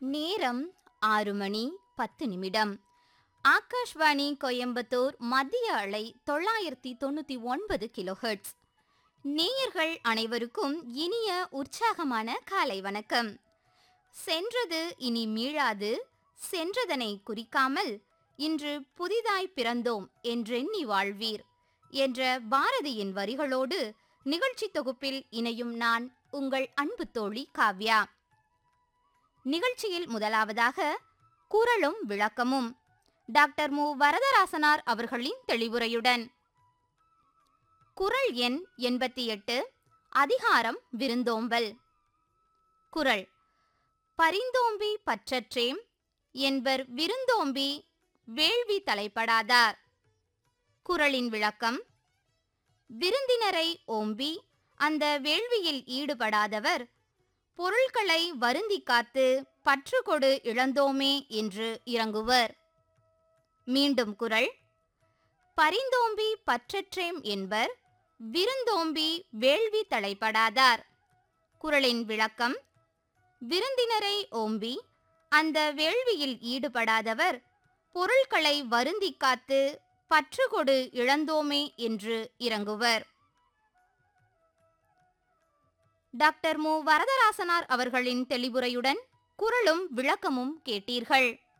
நேரம் ஆறு மணி பத்து நிமிடம் ஆகாஷ்வாணி கோயம்புத்தூர் மத்திய அலை தொள்ளாயிரத்தி தொண்ணூத்தி ஒன்பது கிலோஹெர்ட்ஸ் நேயர்கள் அனைவருக்கும் இனிய உற்சாகமான காலை வணக்கம் சென்றது இனி மீளாது சென்றதனை குறிக்காமல் இன்று புதிதாய் பிறந்தோம் என்றெண்ணி வாழ்வீர் என்ற பாரதியின் வரிகளோடு நிகழ்ச்சி தொகுப்பில் இணையும் நான் உங்கள் அன்பு தோழி காவ்யா நிகழ்ச்சியில் முதலாவதாக குரலும் விளக்கமும் டாக்டர் மு வரதராசனார் அவர்களின் தெளிவுரையுடன் குரல் எண் எண்பத்தி எட்டு அதிகாரம் விருந்தோம்பல் குரல் பரிந்தோம்பி பற்றற்றேம் என்பர் விருந்தோம்பி வேள்வி தலைப்படாதார் குரலின் விளக்கம் விருந்தினரை ஓம்பி அந்த வேள்வியில் ஈடுபடாதவர் பொருட்களை வருந்தி காத்து பற்று கொடு இழந்தோமே என்று இறங்குவர் மீண்டும் குரல் பரிந்தோம்பி பற்றற்றேம் என்பர் விருந்தோம்பி வேள்வி தலைப்படாதார் குரலின் விளக்கம் விருந்தினரை ஓம்பி அந்த வேள்வியில் ஈடுபடாதவர் பொருட்களை வருந்தி காத்து பற்று கொடு இழந்தோமே என்று இறங்குவர் டாக்டர் மு வரதராசனார் அவர்களின் தெளிவுரையுடன் குரலும் விளக்கமும் கேட்டீர்கள்